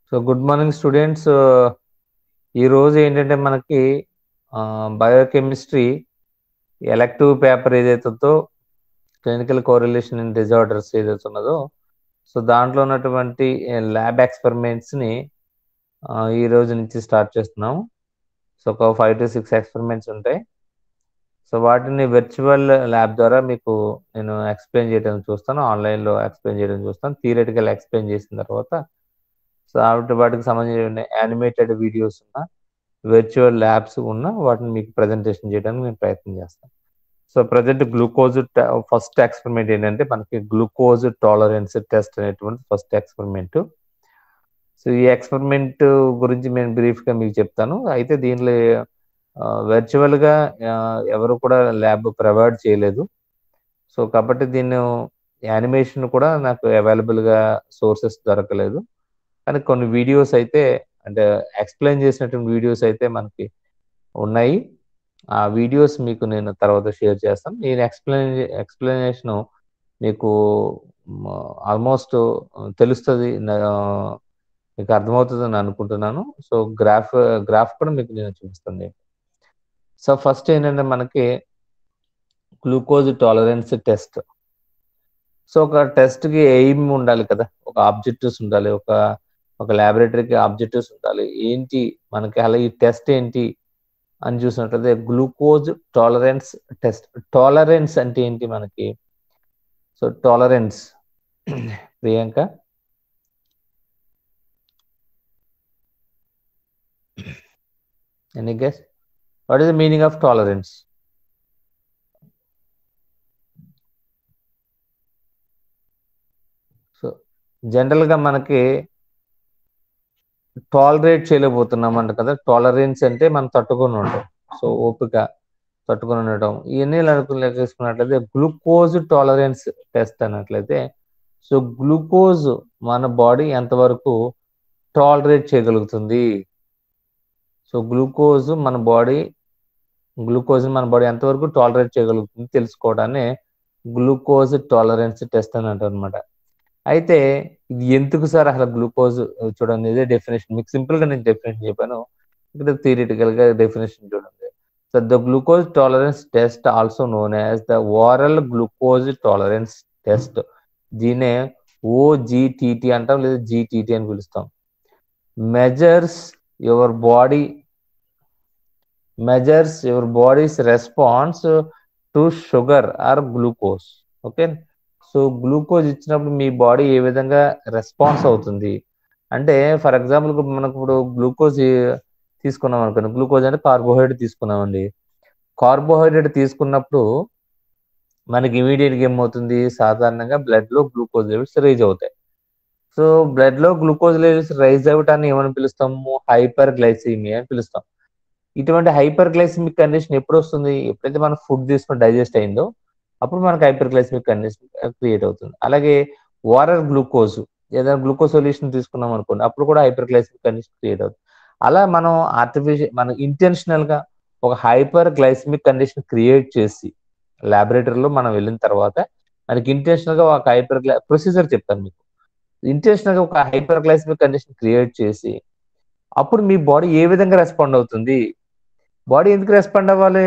so good morning students ఈ రోజు ఏంటంటే మనకి బయోకెమిస్ట్రీ ఎలక్టివ్ పేపర్ ఏదైతే ఉందో క్లినికల్ కోరిలేషన్ ఇన్ డిజార్డర్స్ ఏదైతే ఉన్నదో సో దాంట్లో ఉన్నటువంటి ల్యాబ్ ఎక్స్పెరిమెంట్స్ని ఈ రోజు నుంచి స్టార్ట్ చేస్తున్నాం సో ఒక ఫైవ్ టు సిక్స్ ఎక్స్పెరిమెంట్స్ ఉంటాయి సో వాటిని వర్చువల్ ల్యాబ్ ద్వారా మీకు నేను ఎక్స్ప్లెయిన్ చేయడం చూస్తాను ఆన్లైన్లో ఎక్స్ప్లెయిన్ చేయడం చూస్తాను థియరటికల్ ఎక్స్ప్లెయిన్ చేసిన తర్వాత సో వాటి వాటికి సంబంధించిన యానిమేటెడ్ వీడియోస్ ఉన్న వర్చువల్ ల్యాబ్స్ ఉన్న వాటిని మీకు ప్రజెంటేషన్ చేయడానికి నేను ప్రయత్నం చేస్తాను so present glucose first experiment ఏంటంటే మనకి గ్లూకోజ్ టాలరెన్స్ టెస్ట్ అనేటువంటి ఫస్ట్ ఎక్స్పెరిమెంట్ సో ఈ ఎక్స్పెరిమెంట్ గురించి నేను బ్రీఫ్గా మీకు చెప్తాను అయితే దీనిలో వర్చువల్గా ఎవరు కూడా ల్యాబ్ ప్రొవైడ్ చేయలేదు సో కాబట్టి దీన్ని యానిమేషన్ కూడా నాకు అవైలబుల్గా సోర్సెస్ దొరకలేదు కానీ కొన్ని వీడియోస్ అయితే అంటే ఎక్స్ప్లెయిన్ చేసినటువంటి వీడియోస్ అయితే మనకి ఉన్నాయి ఆ వీడియోస్ మీకు నేను తర్వాత షేర్ చేస్తాను నేను ఎక్స్ప్లెయిన్ ఎక్స్ప్లెనేషన్ మీకు ఆల్మోస్ట్ తెలుస్తుంది మీకు అర్థమవుతుందని అనుకుంటున్నాను సో గ్రాఫ్ గ్రాఫ్ కూడా మీకు నేను చూపిస్తాను సో ఫస్ట్ ఏంటంటే మనకి గ్లూకోజ్ టాలరెన్స్ టెస్ట్ సో ఒక టెస్ట్కి ఎయిమ్ ఉండాలి కదా ఒక ఆబ్జెక్టివ్స్ ఉండాలి ఒక ఒక ల్యాబొరేటరీకి ఆబ్జెక్టివ్స్ ఉండాలి ఏంటి మనకి అలా ఈ టెస్ట్ ఏంటి అని చూసినట్లయితే గ్లూకోజ్ టాలరెన్స్ టెస్ట్ టాలరెన్స్ అంటే ఏంటి మనకి so tolerance Priyanka any guess what is the meaning of tolerance so జనరల్గా మనకి టాలరేట్ చేయలేకపోతున్నాం అంట కదా టాలరెన్స్ అంటే మనం తట్టుకొని ఉంటాం సో ఓపిక తట్టుకొని ఉండటం ఇవన్నీ లెక్కేసుకున్నట్లయితే గ్లూకోజ్ టాలరెన్స్ టెస్ట్ అన్నట్లయితే సో గ్లూకోజ్ మన బాడీ ఎంతవరకు టాలరేట్ చేయగలుగుతుంది సో గ్లూకోజ్ మన బాడీ గ్లూకోజ్ మన బాడీ ఎంతవరకు టాలరేట్ చేయగలుగుతుంది తెలుసుకోవడాన్ని గ్లూకోజ్ టాలరెన్స్ టెస్ట్ అని అంటారు అనమాట అయితే ఇది ఎందుకు సార్ అసలు గ్లూకోజ్ చూడండి ఇదే డెఫినేషన్ మీకు సింపుల్ గా నేను డెఫినేషన్ చెప్పాను ఇక్కడ థియరిటికల్ గా డెఫినేషన్ చూడండి so the glucose tolerance test also known as the oral glucose tolerance test దీనే ఓజిటిటి అంటాం లేదా జిటిటి అని పిలుస్తాం measures your body measures your body's response to sugar or glucose okay so glucose ఇచ్చినప్పుడు మీ body ఏ విధంగా response అవుతుంది అంటే ఫర్ ఎగ్జాంపుల్ మనకు ఇప్పుడు గ్లూకోజ్ తీసుకున్నాం అనుకోండి గ్లూకోజ్ అంటే కార్బోహైడ్రేట్ తీసుకున్నామండి కార్బోహైడ్రేట్ తీసుకున్నప్పుడు మనకి ఇమీడియట్గా ఏమవుతుంది సాధారణంగా బ్లడ్లో గ్లూకోజ్ లెవెల్స్ రైజ్ అవుతాయి సో బ్లడ్లో గ్లూకోజ్ లెవెల్స్ రైజ్ అవ్వటాన్ని ఏమని పిలుస్తాము హైపర్ గ్లైసీమియా అని పిలుస్తాం ఇటువంటి హైపర్ గ్లైసిమిక్ కండిషన్ ఎప్పుడు వస్తుంది ఎప్పుడైతే మనం ఫుడ్ తీసుకుని డైజెస్ట్ అయిందో అప్పుడు మనకు హైపర్ గ్లైసిమిక్ కండిషన్ క్రియేట్ అవుతుంది అలాగే వాటర్ గ్లూకోజ్ ఏదైనా గ్లూకోజ్ సొల్యూషన్ తీసుకున్నాం అనుకోండి అప్పుడు కూడా హైపర్ గ్లైసిమిక్ కండిషన్ క్రియేట్ అవుతుంది అలా మనం ఆర్టిఫిషియల్ మనం ఇంటెన్షనల్ గా ఒక హైపర్ గ్లైసిమిక్ కండిషన్ క్రియేట్ చేసి ల్యాబొరేటరీలో మనం వెళ్ళిన తర్వాత మనకి ఇంటెన్షనల్ గా ఒక హైపర్ గ్లై ప్రొసీజర్ చెప్తాను మీకు ఇంటెన్షనల్ గా ఒక హైపర్ గ్లైసిమిక్ కండిషన్ క్రియేట్ చేసి అప్పుడు మీ బాడీ ఏ విధంగా రెస్పాండ్ అవుతుంది బాడీ ఎందుకు రెస్పాండ్ అవ్వాలి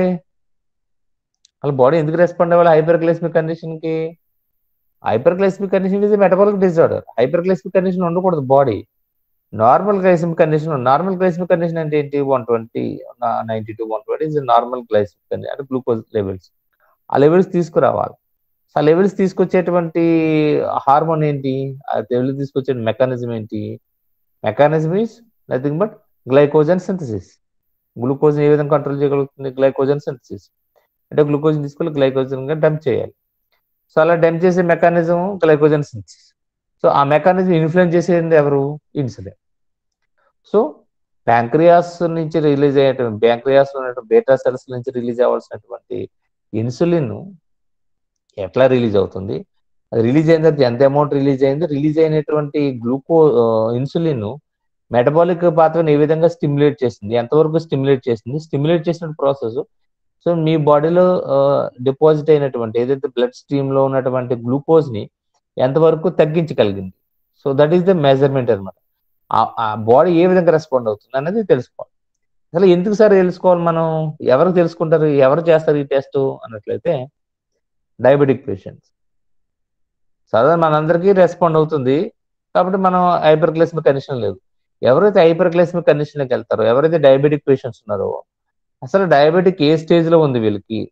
అసలు బాడీ ఎందుకు రెస్పాండ్ అవ్వాలి హైపర్ గ్లైసిమిక్ కండిషన్ కి hyper glycaemic condition is metabolic disorder hyper glycaemic condition ఉండకూడదు body normal glycaemic condition normal glycaemic condition అంటే ఏంటి one twenty ninety to one twenty is normal glycaemic condition అంటే glucose levels ఆ levels తీసుకురావాలి ఆ levels తీసుకొచ్చేటువంటి hormone ఏంటి ఆ లెవెల్స్ తీసుకొచ్చే మెకానిజం ఏంటి mechanism is nothing but glycogen synthesis glucose ఏ విధంగా కంట్రోల్ చేయగలుగుతుంది గ్లైకోజన్ సింథసిస్ అంటే గ్లూకోజ్ తీసుకొని గ్లైకోజన్ గా డంప్ చేయాలి సో అలా డంప్ చేసే మెకానిజం గ్లైకోజన్ సింథసిస్ సో ఆ మెకానిజం ఇన్ఫ్లుయెన్స్ చేసేది ఎవరు ఇన్సులిన్ సో ప్యాంక్రియాస్ నుంచి రిలీజ్ అయ్యేటువంటి ప్యాంక్రియాస్ ఉన్నటువంటి బేటా సెల్స్ నుంచి రిలీజ్ అవ్వాల్సినటువంటి ఇన్సులిన్ ఎట్లా రిలీజ్ అవుతుంది అది రిలీజ్ అయిన తర్వాత ఎంత అమౌంట్ రిలీజ్ అయింది రిలీజ్ అయినటువంటి గ్లూకో ఇన్సులిన్ మెటబాలిక్ పాత్రను ఏ విధంగా స్టిమ్యులేట్ చేస్తుంది ఎంతవరకు స్టిమ్యులేట్ చేస్తుంది స్టిమ్యులేట్ చేసిన ప్రాసెస్ సో మీ బాడీలో డిపాజిట్ అయినటువంటి ఏదైతే బ్లడ్ స్ట్రీమ్ లో ఉన్నటువంటి గ్లూకోజ్ ని ఎంతవరకు తగ్గించగలిగింది so that is the measurement అనమాట ఆ బాడీ ఏ విధంగా రెస్పాండ్ అవుతుంది అనేది తెలుసుకోవాలి అసలు ఎందుకు సార్ తెలుసుకోవాలి మనం ఎవరు తెలుసుకుంటారు ఎవరు చేస్తారు ఈ టెస్ట్ అన్నట్లయితే డయాబెటిక్ పేషెంట్స్ సాధారణ మనందరికీ రెస్పాండ్ అవుతుంది కాబట్టి మనం హైపర్ గ్లైసిమిక్ కండిషన్ లేదు ఎవరైతే హైపర్ గ్లైసిమిక్ కండిషన్కి వెళ్తారో ఎవరైతే డయాబెటిక్ పేషెంట్స్ ఉన్నారో అసలు డయాబెటిక్ ఏ స్టేజ్ లో ఉంది వీళ్ళకి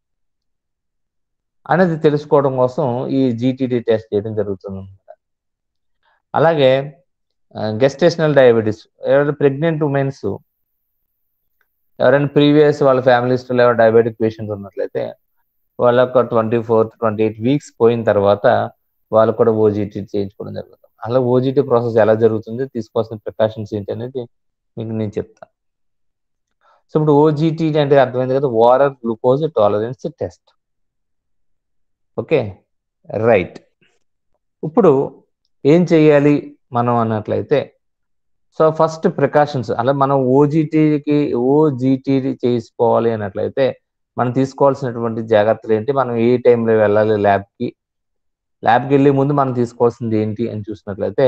అనేది తెలుసుకోవడం కోసం ఈ జీటీడీ టెస్ట్ చేయడం జరుగుతుంది అలాగే గెస్టేషనల్ డయాబెటీస్ ఎవరైనా ప్రెగ్నెంట్ ఉమెన్స్ ఎవరైనా ప్రీవియస్ వాళ్ళ ఫ్యామిలీస్లో ఎవరైనా డయాబెటిక్ పేషెంట్ ఉన్నట్లయితే వాళ్ళకు twenty four twenty eight weeks పోయిన తర్వాత వాళ్ళు కూడా ఓజీటీ చేయించుకోవడం జరుగుతుంది అలా ఓజీటీ ప్రాసెస్ ఎలా జరుగుతుంది తీసుకోవాల్సిన ప్రికాషన్స్ ఏంటి అనేది మీకు నేను చెప్తాను సో ఇప్పుడు ఓజీటీ అంటే అర్థమైంది కదా oral glucose tolerance test okay right ఇప్పుడు ఏం చేయాలి మనం అన్నట్లయితే సో ఫస్ట్ ప్రికాషన్స్ అలా మనం ఓజీటీకి ఓజీటీ చేసుకోవాలి అన్నట్లయితే మనం తీసుకోవాల్సినటువంటి జాగ్రత్తలు ఏంటి మనం ఏ టైంలో వెళ్ళాలి ల్యాబ్కి ల్యాబ్కి వెళ్ళే ముందు మనం తీసుకోవాల్సింది ఏంటి అని చూసినట్లయితే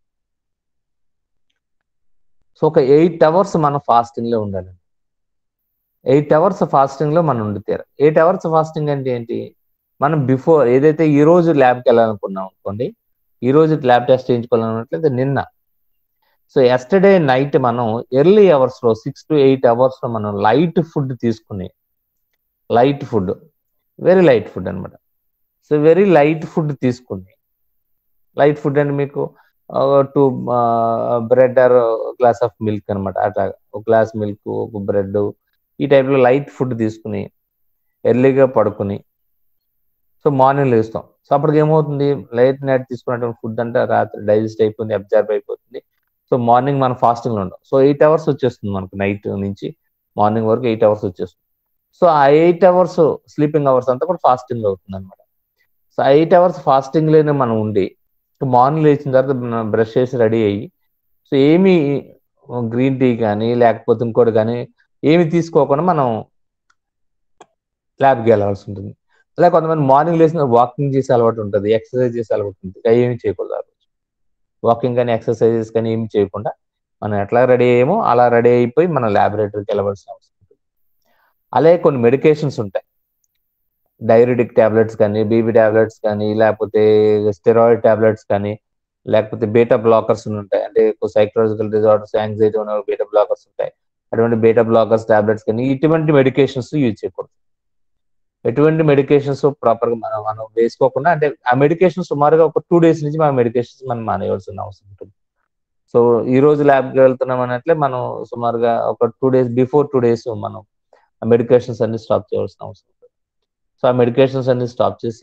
సో ఒక ఎయిట్ అవర్స్ మనం ఫాస్టింగ్లో ఉండాలి ఎయిట్ అవర్స్ ఫాస్టింగ్లో మనం ఉండితేరు ఎయిట్ అవర్స్ ఫాస్టింగ్ అంటే ఏంటి మనం బిఫోర్ ఏదైతే ఈ రోజు ల్యాబ్కి వెళ్ళాలనుకున్నాం అనుకోండి ఈ రోజు ల్యాబ్ టెస్ట్ చేయించుకోవాలన్నట్లయితే నిన్న సో ఎస్టర్డే నైట్ మనం ఎర్లీ అవర్స్లో సిక్స్ టు ఎయిట్ అవర్స్లో మనం లైట్ ఫుడ్ తీసుకుని light food very light food అనమాట సో వెరీ లైట్ ఫుడ్ తీసుకుని లైట్ ఫుడ్ అంటే మీకు two bread or glass of milk అనమాట అట్లా ఒక గ్లాస్ మిల్క్ ఒక బ్రెడ్ ఈ టైప్లో లైట్ ఫుడ్ తీసుకుని ఎర్లీగా పడుకుని సో మార్నింగ్ లేస్తాం సో అప్పటికి ఏమవుతుంది లైట్ నైట్ తీసుకున్నటువంటి ఫుడ్ అంటే రాత్రి డైజెస్ట్ అయిపోతుంది అబ్జర్వ్ అయిపోతుంది సో మార్నింగ్ మనం ఫాస్టింగ్లో ఉంటాం సో ఎయిట్ అవర్స్ వచ్చేస్తుంది మనకు నైట్ నుంచి మార్నింగ్ వరకు ఎయిట్ అవర్స్ వచ్చేస్తుంది సో ఆ ఎయిట్ అవర్స్ స్లీపింగ్ అవర్స్ అంతా కూడా ఫాస్టింగ్ అవుతుంది అనమాట సో ఆ ఎయిట్ అవర్స్ ఫాస్టింగ్ లోనే మనం ఉండి మార్నింగ్ లేచిన తర్వాత బ్రష్ చేసి రెడీ అయ్యి సో ఏమి గ్రీన్ టీ కానీ లేకపోతే ఇంకోటి కానీ ఏమి తీసుకోకుండా మనం ల్యాబ్కి వెళ్ళాల్సి ఉంటుంది అలా కొంతమంది మార్నింగ్ లేచిన వాకింగ్ చేసే అలవాటు ఉంటుంది ఎక్సర్సైజ్ చేసే అలవాటు ఉంటుంది ఏమి చేయకూడదు ఆ రోజు వాకింగ్ కానీ ఎక్సర్సైజెస్ కానీ ఏమి చేయకుండా మనం ఎట్లా రెడీ అయ్యామో అలా రెడీ అయిపోయి మన ల్యాబొరేటరీకి వెళ్ళవలసిన అవసరం ఉంటుంది అలాగే కొన్ని మెడికేషన్స్ ఉంటాయి డైరెటిక్ ట్యాబ్లెట్స్ కానీ బీబీ ట్యాబ్లెట్స్ కానీ లేకపోతే స్టెరాయిడ్ ట్యాబ్లెట్స్ కానీ లేకపోతే బీటా బ్లాకర్స్ ఉంటాయి అంటే సైకలాజికల్ డిజార్డర్స్ యాంగ్జైటీ ఉన్న బీటా బ్లాకర్స్ ఉంటాయి అటువంటి బీటా బ్లాకర్స్ ట్యాబ్లెట్స్ కానీ ఇటువంటి మెడికేషన్స్ యూజ్ చేయకూడదు ఎటువంటి మెడికేషన్స్ ప్రాపర్గా మనం మనం వేసుకోకుండా అంటే ఆ మెడికేషన్ సుమారుగా ఒక టూ డేస్ నుంచి మన మెడికేషన్స్ మనం మానేయవలసిన అవసరం ఉంటుంది సో ఈ రోజు ల్యాబ్కి వెళ్తున్నాం అన్నట్లే మనం సుమారుగా ఒక two days before two days మనం ఆ మెడికేషన్స్ అన్ని స్టాప్ చేయవలసిన అవసరం ఉంటుంది సో ఆ మెడికేషన్స్ అన్ని స్టాప్ చేసి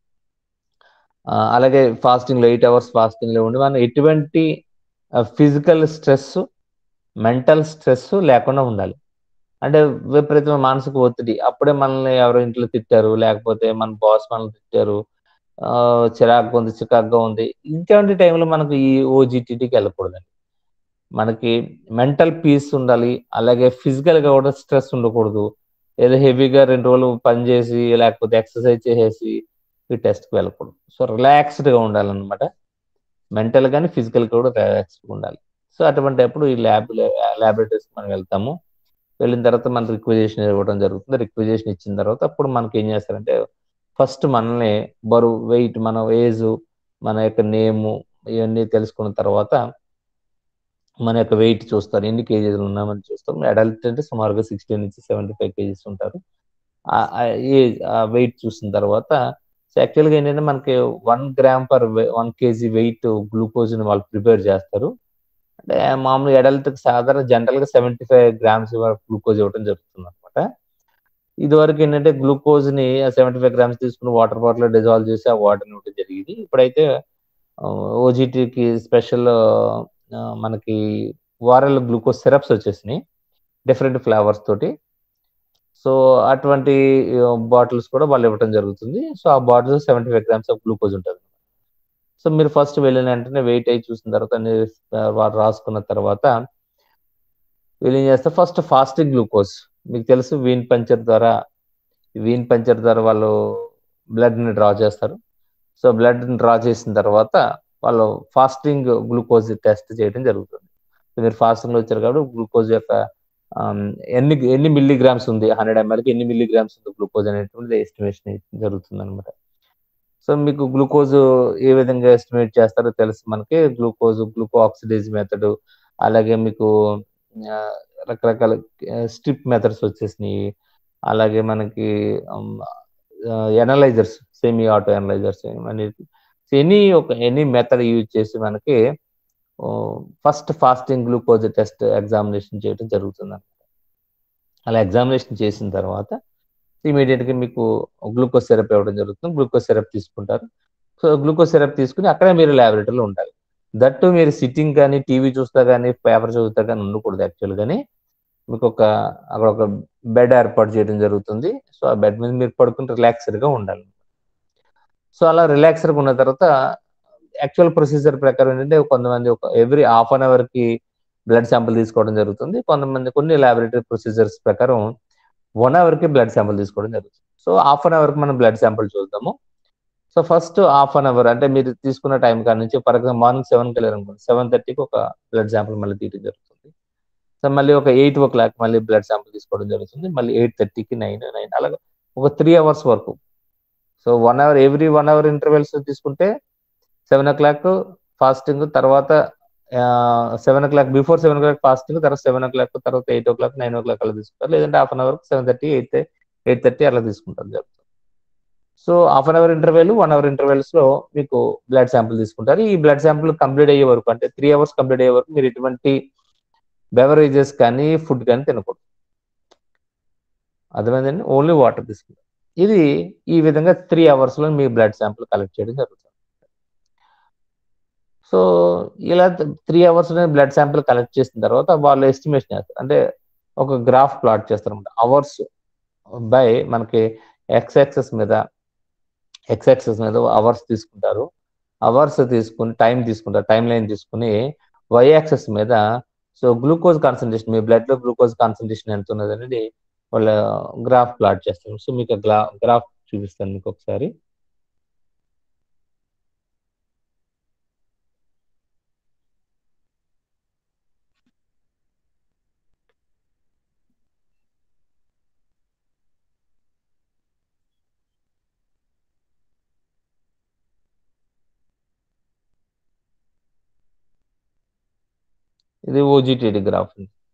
అలాగే ఫాస్టింగ్లో ఎయిట్ అవర్స్ ఫాస్టింగ్లో ఉండి మనం ఎటువంటి ఫిజికల్ స్ట్రెస్ మెంటల్ స్ట్రెస్ లేకుండా ఉండాలి అంటే విపరీతమైన మానసిక ఒత్తిడి అప్పుడే మనల్ని ఎవరో ఇంట్లో తిట్టారు లేకపోతే మన బాస్ మనల్ని తిట్టారు చిరాకు ఉంది చికాకుగా ఉంది ఇటువంటి టైంలో మనకు ఈ ఓజిటికి వెళ్ళకూడదండి మనకి మెంటల్ పీస్ ఉండాలి అలాగే ఫిజికల్ గా కూడా స్ట్రెస్ ఉండకూడదు ఏదో హెవీగా రెండు రోజులు పని చేసి లేకపోతే ఎక్సర్సైజ్ చేసేసి ఈ టెస్ట్కి వెళ్ళకూడదు సో రిలాక్స్డ్గా ఉండాలన్నమాట మెంటల్ కానీ ఫిజికల్ కూడా రిలాక్స్డ్గా ఉండాలి సో అటువంటి అప్పుడు ఈ ల్యాబ్ ల్యాబొరేటరీస్కి మనం వెళ్తాము వెళ్ళిన తర్వాత మన రిక్వజేషన్ ఇవ్వడం జరుగుతుంది రిక్వజేషన్ ఇచ్చిన తర్వాత అప్పుడు మనకి ఏం చేస్తారంటే ఫస్ట్ మనల్ని బరువు వెయిట్ మన ఏజ్ మన యొక్క నేము ఇవన్నీ తెలుసుకున్న తర్వాత మన యొక్క వెయిట్ చూస్తారు ఎన్ని కేజీలు ఉన్నామని చూస్తాం అడల్ట్ అంటే సుమారుగా సిక్స్టీ నుంచి సెవెంటీ ఫైవ్ కేజీస్ ఉంటారు ఏజ్ ఆ వెయిట్ చూసిన తర్వాత సో యాక్చువల్గా ఏంటంటే మనకి one gram per one kg weight గ్లూకోజ్ని వాళ్ళు ప్రిపేర్ చేస్తారు అంటే మామూలుగా అడల్ట్కి సాధారణ జనరల్గా సెవెంటీ ఫైవ్ గ్రామ్స్ గ్లూకోజ్ ఇవ్వడం జరుగుతుంది అనమాట ఇదివరకు ఏంటంటే గ్లూకోజ్ని సెవెంటీ ఫైవ్ గ్రామ్స్ తీసుకుని వాటర్ బాటిల్ డిజాల్వ్ చేసి ఆ వాటర్ని ఇవ్వడం జరిగింది ఇప్పుడైతే ఓజీటీకి స్పెషల్ మనకి వారల్ గ్లూకోజ్ సిరప్స్ వచ్చేసినాయి డిఫరెంట్ ఫ్లేవర్స్ తోటి సో అటువంటి బాటిల్స్ కూడా వాళ్ళు ఇవ్వడం జరుగుతుంది సో ఆ bottles seventy five grams of glucose ఉంటుంది సో మీరు ఫస్ట్ వెళ్ళిన వెంటనే వెయిట్ అయి చూసిన తర్వాత వారు రాసుకున్న తర్వాత వీళ్ళు ఏం చేస్తారు ఫస్ట్ ఫాస్టింగ్ గ్లూకోజ్ మీకు తెలుసు వీన్ పంచర్ ద్వారా వీన్ పంచర్ ద్వారా వాళ్ళు బ్లడ్ని డ్రా చేస్తారు సో బ్లడ్ని డ్రా చేసిన తర్వాత వాళ్ళు ఫాస్టింగ్ గ్లూకోజ్ టెస్ట్ చేయడం జరుగుతుంది సో మీరు ఫాస్టింగ్ లో వచ్చారు కాబట్టి గ్లూకోజ్ యొక్క ఆమ్, ఎన్ని ఎన్ని మిల్లీగ్రామ్స్ ఉంది హండ్రెడ్ ఎంఎల్కి ఎన్ని మిల్లీగ్రామ్స్ ఉంది గ్లూకోజ్ అనేటువంటిది ఎస్టిమేషన్ జరుగుతుంది అనమాట సో మీకు గ్లూకోజ్ ఏ విధంగా ఎస్టిమేట్ చేస్తారో తెలుసు మనకి గ్లూకోజ్ గ్లూకో ఆక్సిడేజ్ మెథడ్ అలాగే మీకు ఆ, రకరకాల స్ట్రిప్ మెథడ్స్ వచ్చేసినాయి అలాగే మనకి analysers semi auto analysers any ఒక ఎనీ మెథడ్ యూజ్ చేసి మనకి first fasting glucose test examination చేయడం జరుగుతుంది అనమాట అలా ఎగ్జామినేషన్ చేసిన తర్వాత ఇమీడియట్ గా మీకు గ్లూకోజ్ సిరప్ ఇవ్వడం జరుగుతుంది గ్లూకోజ్ సిరప్ తీసుకుంటారు సో గ్లూకోజ్ సిరప్ తీసుకుని అక్కడే మీరు ల్యాబొరేటరీలో ఉండాలి దట్టు మీరు సిట్టింగ్ కానీ టీవీ చూస్తా కానీ పేపర్ చదువుతా కానీ ఉండకూడదు యాక్చువల్ గానీ మీకు ఒక అక్కడ ఒక బెడ్ ఏర్పాటు చేయడం జరుగుతుంది సో ఆ బెడ్ మీద మీరు పడుకుని రిలాక్స్డ్ గా ఉండాలి సో అలా రిలాక్స్డ్ గా ఉన్న తర్వాత యాక్చువల్ ప్రొసీజర్ ప్రకారం ఏంటంటే కొంతమంది ఒక ఎవ్రీ హాఫ్ అన్ అవర్ కి బ్లడ్ శాంపుల్ తీసుకోవడం జరుగుతుంది కొంతమంది కొన్ని ల్యాబొరేటరీ ప్రొసీజర్స్ ప్రకారం వన్ అవర్ కి బ్లడ్ శాంపుల్ తీసుకోవడం జరుగుతుంది సో హాఫ్ అన్ అవర్ కి మనం బ్లడ్ శాంపుల్ చూద్దాము so first half an hour అంటే మీరు తీసుకున్న టైం కాడ నుంచి ఫర్ ఎగ్జాంపుల్ మార్నింగ్ సెవెన్కి వెళ్ళారు అనుకోండి సెవెన్ థర్టీకి ఒక బ్లడ్ శాంపుల్ మళ్ళీ తీయడం జరుగుతుంది సో మళ్ళీ ఒక ఎయిట్ ఓ క్లాక్ మళ్ళీ బ్లడ్ శాంపుల్ తీసుకోవడం జరుగుతుంది మళ్ళీ ఎయిట్ థర్టీకి నైన్ నైన్ అలాగే ఒక త్రీ అవర్స్ వరకు so one hour every one hour intervals తీసుకుంటే సెవెన్ ఓ క్లాక్ ఫాస్టింగ్ తర్వాత seven o'clock before seven o'clock fasting తర్వాత సెవెన్ ఓ క్లాక్ తర్వాత eight o'clock nine o'clock అలా తీసుకుంటారు లేదంటే half an hour seven thirty eight eight thirty అలా తీసుకుంటారు జరుగుతుంది so half an hour interval one hour intervals లో మీకు బ్లడ్ శాంపుల్ తీసుకుంటారు ఈ బ్లడ్ శాంపుల్ కంప్లీట్ అయ్యే వరకు అంటే త్రీ అవర్స్ కంప్లీట్ అయ్యే వరకు మీరు ఎటువంటి బెవరేజెస్ కానీ ఫుడ్ కానీ తినకూడదు అర్థమైందండి ఓన్లీ వాటర్ తీసుకుంటారు ఇది ఈ విధంగా త్రీ అవర్స్ లో మీ బ్లడ్ శాంపుల్ కలెక్ట్ చేయడం జరుగుతుంది సో ఇలా three hours blood sample collect చేసిన తర్వాత వాళ్ళు ఎస్టిమేషన్ చేస్తారు అంటే ఒక గ్రాఫ్ ప్లాట్ చేస్తారు అనమాట అవర్స్ బై మనకి ఎక్స్ యాక్సెస్ మీద ఎక్స్ యాక్సెస్ మీద అవర్స్ తీసుకుంటారు అవర్స్ తీసుకుని టైం తీసుకుంటారు టైం లైన్ తీసుకుని వై యాక్సెస్ మీద సో గ్లూకోజ్ కాన్సన్ట్రేషన్ మీ బ్లడ్ లో గ్లూకోజ్ కాన్సన్ట్రేషన్ ఎంత ఉన్నది అనేది వాళ్ళ గ్రాఫ్ ప్లాట్ చేస్తారు సో మీకు గ్రా గ్రాఫ్ చూపిస్తాను మీకు ఒకసారి ఇది ఓజిటిడి గ్రాఫ్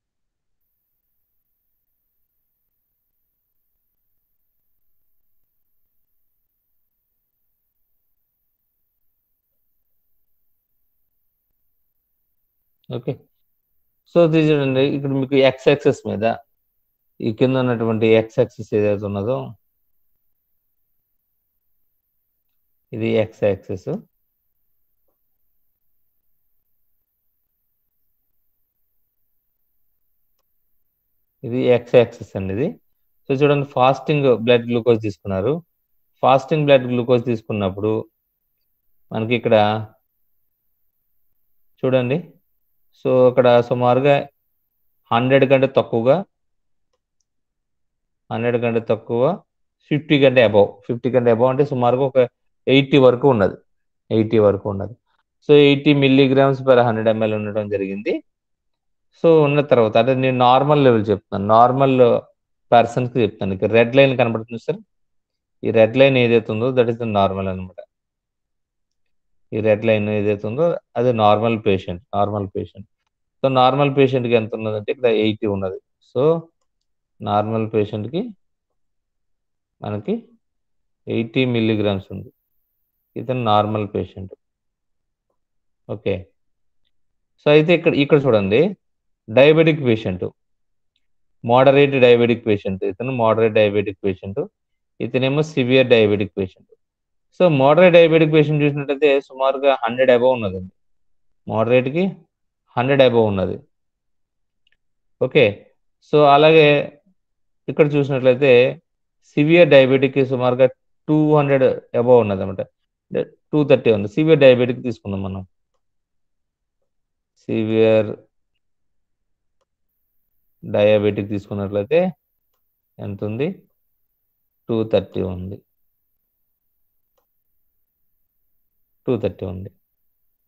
ఓకే సో ఇది చూడండి ఇక్కడ మీకు ఎక్స్ యాక్సెస్ మీద ఈ కింద ఉన్నటువంటి ఎక్స్ యాక్సెస్ ఏదైతే ఉన్నదో ఇది ఎక్స్ యాక్సెస్ ఇది ఎక్స్ యాక్సెస్ అండి ఇది సో చూడండి ఫాస్టింగ్ బ్లడ్ గ్లూకోజ్ తీసుకున్నారు ఫాస్టింగ్ బ్లడ్ గ్లూకోజ్ తీసుకున్నప్పుడు మనకి ఇక్కడ చూడండి సో ఇక్కడ సుమారుగా హండ్రెడ్ కంటే తక్కువగా హండ్రెడ్ కంటే తక్కువ ఫిఫ్టీ కంటే అబౌవ్ ఫిఫ్టీ కంటే అబౌవ్ అంటే సుమారుగా ఒక ఎయిటీ వరకు ఉన్నది ఎయిటీ వరకు ఉన్నది so eighty milligrams per hundred ml ఉండడం జరిగింది సో ఉన్న తర్వాత అంటే నేను నార్మల్ లెవెల్ చెప్తున్నాను నార్మల్ పర్సన్ కి చెప్తాను ఇక్కడ రెడ్ లైన్ కనబడుతుంది సార్ ఈ రెడ్ లైన్ ఏదైతే ఉందో దట్ ఈస్ ద నార్మల్ అనమాట ఈ రెడ్ లైన్ ఏదైతే ఉందో అది normal patient normal patient so normal పేషెంట్కి ఎంత ఉన్నదంటే ఇక్కడ ఎయిటీ ఉన్నది సో నార్మల్ పేషెంట్కి మనకి ఎయిటీ మిల్లీగ్రామ్స్ ఉంది ఇతను నార్మల్ పేషెంట్ ఓకే సో అయితే ఇక్కడ ఇక్కడ చూడండి diabetic patient moderate diabetic patient ఇతను మోడరేట్ డయాబెటిక్ పేషెంట్ ఇతనేమో severe diabetic patient so moderate diabetic patient చూసినట్లయితే సుమారుగా హండ్రెడ్ అబవ్ ఉన్నదండి మోడరేట్కి హండ్రెడ్ అబవ్ ఉన్నది ఓకే సో అలాగే ఇక్కడ చూసినట్లయితే సివియర్ డయాబెటిక్ సుమారుగా టూ హండ్రెడ్ అబవ్ ఉన్నది అనమాట టూ థర్టీ ఉంది సివియర్ డయాబెటిక్ తీసుకుందాం మనం సివియర్ డయాబెటిక్ తీసుకున్నట్లయితే ఎంత ఉంది టూ థర్టీ ఉంది టూ థర్టీ ఉంది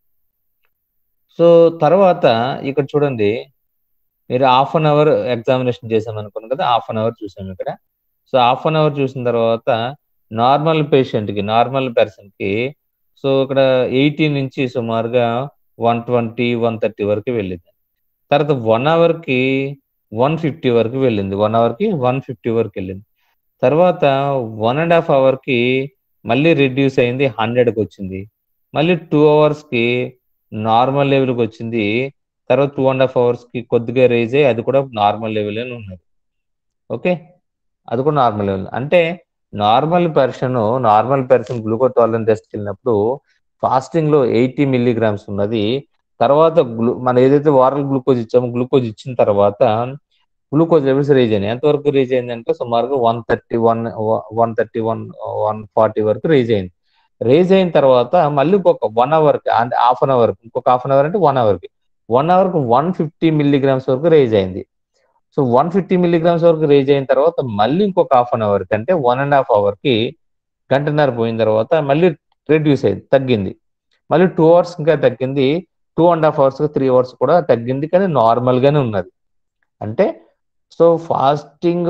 సో తర్వాత ఇక్కడ చూడండి మీరు హాఫ్ అన్ అవర్ ఎగ్జామినేషన్ చేసాం అనుకున్నాం కదా హాఫ్ అన్ అవర్ చూసాం ఇక్కడ సో హాఫ్ అన్ అవర్ చూసిన తర్వాత నార్మల్ పేషెంట్కి నార్మల్ పర్సన్కి సో ఇక్కడ ఎయిటీ నుంచి సుమారుగా వన్ ట్వంటీ వన్ థర్టీ వరకు వెళ్ళింది తర్వాత వన్ అవర్కి వన్ ఫిఫ్టీ వరకు వెళ్ళింది వన్ అవర్కి వన్ ఫిఫ్టీ వరకు వెళ్ళింది తర్వాత వన్ అండ్ హాఫ్ అవర్కి మళ్ళీ రిడ్యూస్ అయింది హండ్రెడ్కి వచ్చింది మళ్ళీ టూ అవర్స్కి నార్మల్ లెవెల్కి వచ్చింది తర్వాత టూ అండ్ హాఫ్ అవర్స్కి కొద్దిగా రేజ్ అయ్యి అది కూడా నార్మల్ లెవెల్ అని ఉన్నది ఓకే అది కూడా నార్మల్ లెవెల్ అంటే normal person normal person gluco tolerance టెస్ట్కి వెళ్ళినప్పుడు ఫాస్టింగ్ లో ఎయిటీ మిల్లీగ్రామ్స్ ఉన్నది తర్వాత గ్లూ మనం ఏదైతే వారల్ గ్లూకోజ్ ఇచ్చామో గ్లూకోజ్ ఇచ్చిన తర్వాత గ్లూకోజ్ లెవెల్స్ రేజ్ అయినాయి ఎంతవరకు రేజ్ అయిందంటే సుమారుగా one thirty one one thirty one one forty వరకు రేజ్ అయింది రేజ్ అయిన తర్వాత మళ్ళీ ఇంకొక వన్ అవర్ అంటే హాఫ్ అన్ అవర్ ఇంకొక హాఫ్ అన్ అవర్ అంటే వన్ అవర్ కి వన్ అవర్ కి వన్ ఫిఫ్టీ మిల్లీగ్రామ్స్ వరకు రేజ్ అయింది సో వన్ ఫిఫ్టీ మిల్లీగ్రామ్స్ వరకు రేజ్ అయిన తర్వాత మళ్ళీ ఇంకొక హాఫ్ అన్ అవర్ కి అంటే వన్ అండ్ హాఫ్ అవర్ కి గంటన్నర పోయిన తర్వాత మళ్ళీ రెడ్యూస్ అయింది తగ్గింది మళ్ళీ టూ అవర్స్ ఇంకా తగ్గింది two and half hours three hours కూడా తగ్గింది కానీ నార్మల్ గానే ఉన్నది అంటే సో ఫాస్టింగ్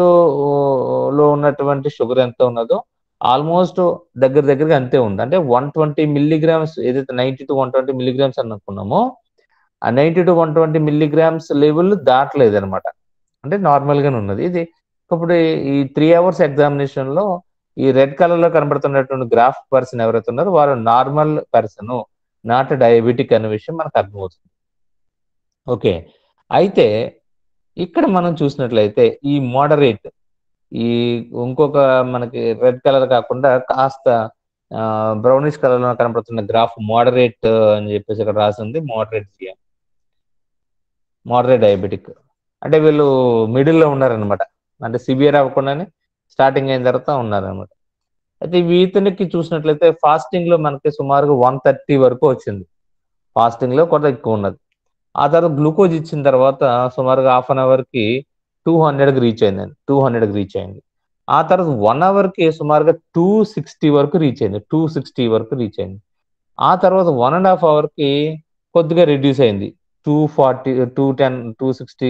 లో ఉన్నటువంటి షుగర్ ఎంత ఉన్నదో ఆల్మోస్ట్ దగ్గర దగ్గరగా అంతే ఉంది అంటే వన్ ట్వంటీ మిల్లీగ్రామ్స్ ఏదైతే ninety to one twenty milligrams అనుకున్నామో ఆ ninety to one twenty milligrams level దాటలేదు అనమాట అంటే నార్మల్ గానే ఉన్నది ఇది ఇప్పుడు ఈ త్రీ అవర్స్ ఎగ్జామినేషన్ లో ఈ రెడ్ కలర్ లో కనబడుతున్నటువంటి గ్రాఫ్ పర్సన్ ఎవరైతే ఉన్నారో వారు నార్మల్ పర్సన్ నాట్ డయాబెటిక్ అనే విషయం మనకు అర్థమవుతుంది ఓకే అయితే ఇక్కడ మనం చూసినట్లయితే ఈ మోడరేట్ ఈ ఇంకొక మనకి రెడ్ కలర్ కాకుండా కాస్త బ్రౌనిష్ కలర్ లో కనపడుతున్న గ్రాఫ్ మోడరేట్ అని చెప్పేసి ఇక్కడ రాసింది మోడరేట్ జిఎం మోడరేట్ డయాబెటిక్ అంటే వీళ్ళు మిడిల్ లో ఉన్నారనమాట అంటే సివియర్ అవ్వకుండానే స్టార్టింగ్ అయిన తర్వాత ఉన్నారనమాట అయితే వీతనికి చూసినట్లయితే ఫాస్టింగ్ లో మనకి సుమారుగా వన్ థర్టీ వరకు వచ్చింది ఫాస్టింగ్ లో కొంత ఎక్కువ ఉన్నది ఆ తర్వాత గ్లూకోజ్ ఇచ్చిన తర్వాత సుమారుగా హాఫ్ అన్ అవర్ కి టూ హండ్రెడ్కి రీచ్ అయిందండి టూ హండ్రెడ్కి రీచ్ అయింది ఆ తర్వాత వన్ అవర్కి సుమారుగా టూ సిక్స్టీ వరకు రీచ్ అయింది టూ సిక్స్టీ వరకు రీచ్ అయింది ఆ తర్వాత వన్ అండ్ హాఫ్ అవర్కి కొద్దిగా రిడ్యూస్ అయింది two forty two ten two sixty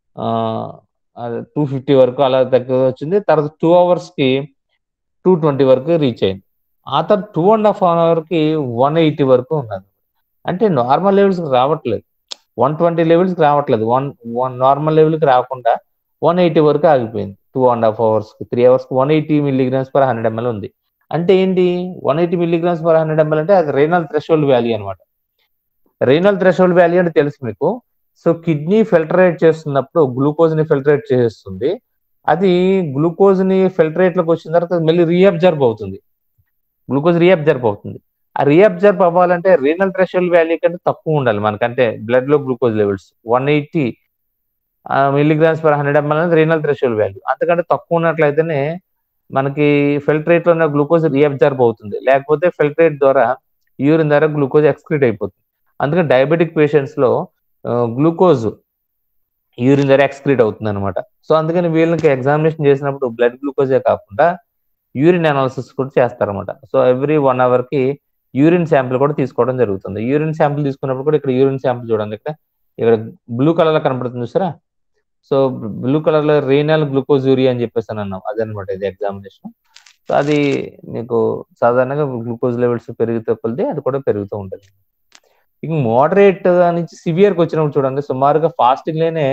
two fifty వరకు అలా తక్కువ వచ్చింది తర్వాత టూ అవర్స్కి టూ ట్వంటీ వరకు రీచ్ అయింది ఆ తర్వాత టూ అండ్ హాఫ్ అవర్కి వన్ ఎయిటీ వరకు ఉన్నది అంటే నార్మల్ లెవెల్స్కి రావట్లేదు వన్ ట్వంటీ లెవెల్స్కి రావట్లేదు వన్ వన్ నార్మల్ లెవెల్కి రాకుండా వన్ ఎయిటీ వరకు ఆగిపోయింది two and half hours three hours one eighty milligrams per hundred ml ఉంది అంటే ఏంటి one eighty milligrams per hundred ml అంటే అది రేనల్ థ్రెషోల్డ్ వాల్యూ అనమాట రేనల్ థ్రెషోల్డ్ వాల్యూ అంటే తెలుసు మీకు సో కిడ్నీ ఫిల్టరేట్ చేస్తున్నప్పుడు గ్లూకోజ్ ని ఫిల్టరేట్ చేస్తుంది అది గ్లూకోజ్ ని ఫిల్టరేట్ లోకి వచ్చిన తర్వాత మళ్ళీ రీఅబ్జర్బ్ అవుతుంది గ్లూకోజ్ రీఅబ్జర్బ్ అవుతుంది ఆ రీఅబ్జర్బ్ అవ్వాలంటే రీనల్ థ్రెషోల్డ్ వాల్యూ కంటే తక్కువ ఉండాలి మనకంటే బ్లడ్ లో glucose levels one eighty milligrams per hundred ml అనేది రీనల్ థ్రెషోల్డ్ వాల్యూ అంతకంటే తక్కువ ఉన్నట్లయితేనే మనకి ఫిల్టరేట్ లో ఉన్న గ్లూకోజ్ రీఅబ్జర్బ్ అవుతుంది లేకపోతే ఫిల్టరేట్ ద్వారా యూరిన్ ద్వారా గ్లూకోజ్ ఎక్స్క్రీట్ అయిపోతుంది అందుకని డయాబెటిక్ పేషెంట్స్ లో గ్లూకోజ్ యూరిన్ ద్వారా ఎక్స్క్రీట్ అవుతుంది అనమాట సో అందుకని వీళ్ళకి ఎగ్జామినేషన్ చేసినప్పుడు బ్లడ్ గ్లూకోజే కాకుండా యూరిన్ అనాలిసిస్ కూడా చేస్తారనమాట సో ఎవ్రీ వన్ అవర్ కి యూరిన్ శాంపిల్ కూడా తీసుకోవడం జరుగుతుంది యూరిన్ శాంపిల్ తీసుకున్నప్పుడు కూడా ఇక్కడ యూరిన్ శాంపిల్ చూడండి ఇక్కడ ఇక్కడ బ్లూ కలర్ లో కనపడుతుంది చూసారా సో బ్లూ కలర్ లో రీనల్ గ్లూకోజ్ యూరియా అని చెప్పేసి అని అన్నాం అదనమాట ఇది ఎగ్జామినేషన్ సో అది మీకు సాధారణంగా గ్లూకోజ్ లెవెల్స్ పెరుగుతూ కొలితే అది కూడా పెరుగుతూ ఉంటుంది ఇక మోడరేట్ నుంచి సివియర్కి వచ్చినప్పుడు చూడండి సుమారుగా ఫాస్టింగ్ లోనే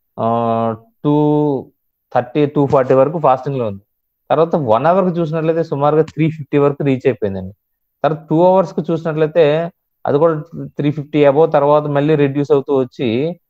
టూ థర్టీ టూ ఫార్టీ వరకు ఫాస్టింగ్ లో ఉంది తర్వాత వన్ అవర్ కి చూసినట్లయితే సుమారుగా త్రీ ఫిఫ్టీ వరకు రీచ్ అయిపోయిందండి తర్వాత టూ అవర్స్ కి చూసినట్లయితే అది కూడా త్రీ ఫిఫ్టీ అబోవ్ తర్వాత మళ్ళీ రెడ్యూస్ అవుతూ వచ్చి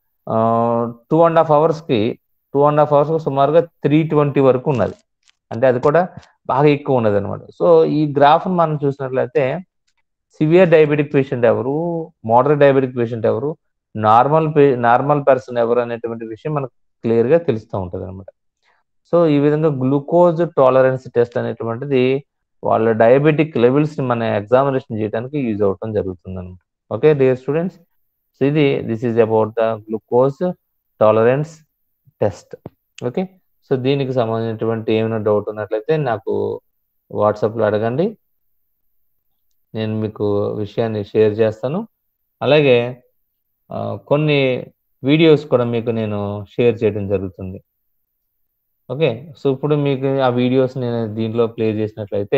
టూ అండ్ హాఫ్ అవర్స్ కి టూ అండ్ హాఫ్ అవర్స్ సుమారుగా త్రీ ట్వంటీ వరకు ఉన్నది అంటే అది కూడా బాగా ఎక్కువ ఉన్నది అనమాట సో ఈ గ్రాఫ్ మనం చూసినట్లయితే సివియర్ డయాబెటిక్ పేషెంట్ ఎవరు మోడరేట్ డయాబెటిక్ పేషెంట్ ఎవరు నార్మల్ నార్మల్ పర్సన్ ఎవరు అనేటువంటి విషయం మనకు క్లియర్ గా తెలుస్తూ ఉంటది అనమాట సో ఈ విధంగా గ్లూకోజ్ టాలరెన్స్ టెస్ట్ అనేటువంటిది వాళ్ళ డయాబెటిక్ లెవెల్స్ ని మన ఎగ్జామినేషన్ చేయడానికి యూజ్ అవటం జరుగుతుంది అనమాట ఓకే డియర్ స్టూడెంట్స్ సో ఇది this is about the glucose tolerance test okay so దీనికి సంబంధించినటువంటి ఏమైనా డౌట్ ఉన్నట్లయితే నాకు వాట్సాప్లో అడగండి నేను మీకు విషయాన్ని షేర్ చేస్తాను అలాగే ఆ, కొన్ని వీడియోస్ కూడా మీకు నేను షేర్ చేయడం జరుగుతుంది ఓకే సో ఇప్పుడు మీకు ఆ వీడియోస్ నేను దీంట్లో ప్లే చేసినట్లయితే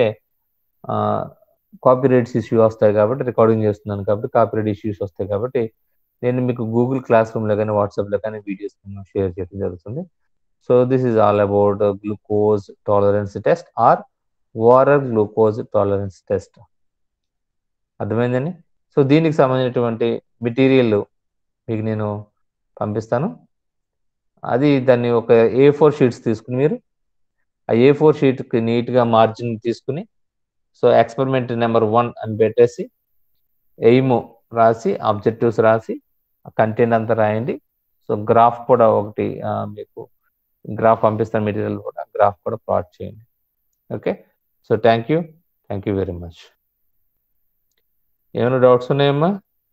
కాపీ రైట్స్ ఇష్యూ వస్తాయి కాబట్టి రికార్డింగ్ చేస్తున్నాను కాబట్టి కాపీ రైట్ ఇష్యూస్ వస్తాయి కాబట్టి నేను మీకు గూగుల్ క్లాస్ రూమ్లో కానీ వాట్సాప్లో కానీ వీడియోస్ షేర్ చేయడం జరుగుతుంది so this is all about glucose tolerance test or water glucose tolerance test అర్థమైందండి సో దీనికి సంబంధించినటువంటి మెటీరియల్ మీకు నేను పంపిస్తాను అది దాన్ని ఒక ఏ ఫోర్ షీట్స్ తీసుకుని మీరు ఆ ఏ ఫోర్ షీట్కి నీట్గా మార్జిన్ తీసుకుని సో ఎక్స్పెరిమెంట్ నెంబర్ వన్ అని పెట్టేసి ఎయిమ్ రాసి ఆబ్జెక్టివ్స్ రాసి కంటెంట్ అంతా రాయండి సో గ్రాఫ్ కూడా ఒకటి ఆ, మీకు గ్రాఫ్ పంపిస్తాను మెటీరియల్ కూడా గ్రాఫ్ కూడా ప్లాట్ చేయండి okay so thank you thank you very much ఏమైనా డౌట్స్ ఉన్నాయమ్మా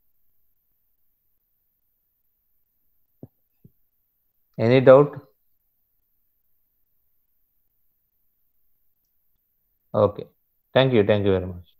any doubt okay thank you thank you very much